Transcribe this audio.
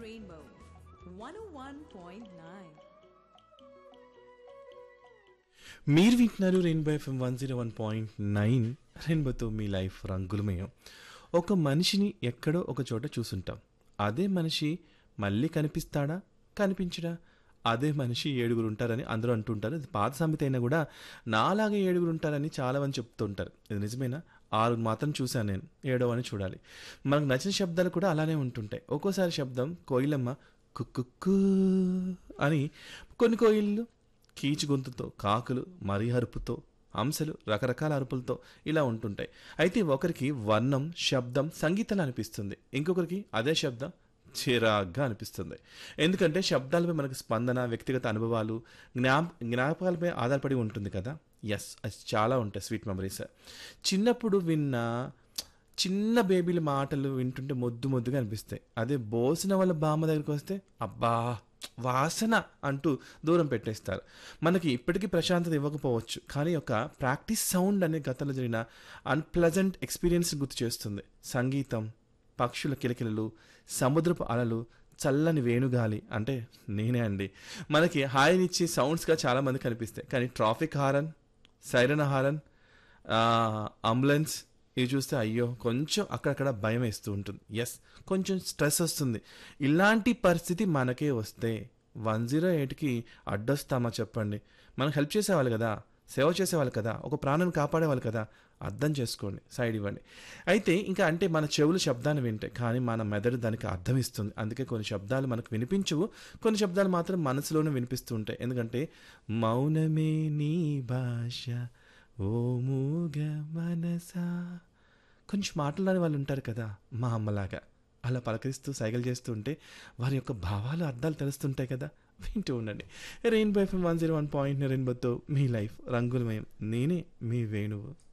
Rainbow 101.9. మీరు వింటున్నారు Rainbow FM one zero one point nine రెయిన్బోతో మీ లైఫ్ రంగులమయం ఒక మనిషిని ఎక్కడో ఒక చోట చూసుంటాం అదే మనిషి మళ్ళీ కనిపిస్తాడా కనిపించడా అదే మనిషి ఏడుగురు ఉంటారని అందరూ అంటుంటారు ఇది పాత సామెత అయినా కూడా నాలాగే ఏడుగురు ఉంటారని చాలా మంది చెప్తుంటారు ఇది నిజమేనా ఆరు మాత్రం చూశాను నేను ఏడో అని చూడాలి మనకు నచ్చిన శబ్దాలు కూడా అలానే ఉంటుంటాయి ఒక్కోసారి శబ్దం కోయిలమ్మ కుక్కు అని కొన్ని కోయిళ్ళు కీచు గొంతుతో కాకులు మరీ అరుపుతో అంశలు రకరకాల అరుపులతో ఇలా ఉంటుంటాయి అయితే ఒకరికి వర్ణం శబ్దం సంగీతం అనిపిస్తుంది ఇంకొకరికి అదే శబ్దం చిరాగ్గా అనిపిస్తుంది ఎందుకంటే శబ్దాలపై మనకు స్పందన వ్యక్తిగత అనుభవాలు జ్ఞాప జ్ఞాపకాలపై ఆధారపడి ఉంటుంది కదా ఎస్ అది చాలా ఉంటాయి స్వీట్ మెమరీస్ చిన్నప్పుడు విన్న చిన్న బేబీల మాటలు వింటుంటే మొద్దు మొద్దుగా అనిపిస్తాయి అదే బోసిన వాళ్ళ బామ్మ దగ్గరికి వస్తే అబ్బా వాసన అంటూ దూరం పెట్టేస్తారు మనకి ఇప్పటికీ ప్రశాంతత ఇవ్వకపోవచ్చు కానీ ఒక ప్రాక్టీస్ సౌండ్ అనే గతంలో జరిగిన అన్ప్లజెంట్ ఎక్స్పీరియన్స్ గుర్తు చేస్తుంది సంగీతం పక్షుల కిలకిలలు సముద్రపు అలలు చల్లని వేణుగాలి అంటే నేనే అండి మనకి హాయినిచ్చే సౌండ్స్గా చాలామంది కనిపిస్తాయి కానీ traffic horn siren horn ambulance ఇవి చూస్తే అయ్యో కొంచెం అక్కడక్కడ భయం వేస్తూ ఉంటుంది ఎస్ కొంచెం స్ట్రెస్ వస్తుంది ఇలాంటి పరిస్థితి మనకే వస్తే వన్ జీరో ఎయిట్కి అడ్డొస్తామా చెప్పండి మనం హెల్ప్ చేసేవాళ్ళు కదా సేవ చేసేవాళ్ళు కదా ఒక ప్రాణాన్ని కాపాడేవాళ్ళు కదా అర్థం చేసుకోండి సైడ్ ఇవ్వండి అయితే ఇంకా అంటే మన చెవులు శబ్దాన్ని వింటాయి కానీ మన మెదడు దానికి అర్థం ఇస్తుంది అందుకే కొన్ని శబ్దాలు మనకు వినిపించవు కొన్ని శబ్దాలు మాత్రం మనసులోనే వినిపిస్తూ ఉంటాయి ఎందుకంటే మౌనమే నీ భాష ఓ మూగ మనసా కొంచెం మాట్లాడే వాళ్ళు ఉంటారు కదా మా అమ్మలాగా అలా పలకరిస్తూ సైకిల్ చేస్తూ ఉంటే వారి యొక్క భావాలు అర్థాలు తెలుస్తుంటాయి కదా వింటూ ఉండండి Rainbow FM one zero one point రెయిన్బోతో మీ లైఫ్ రంగులమయం నేనే మీ వేణువు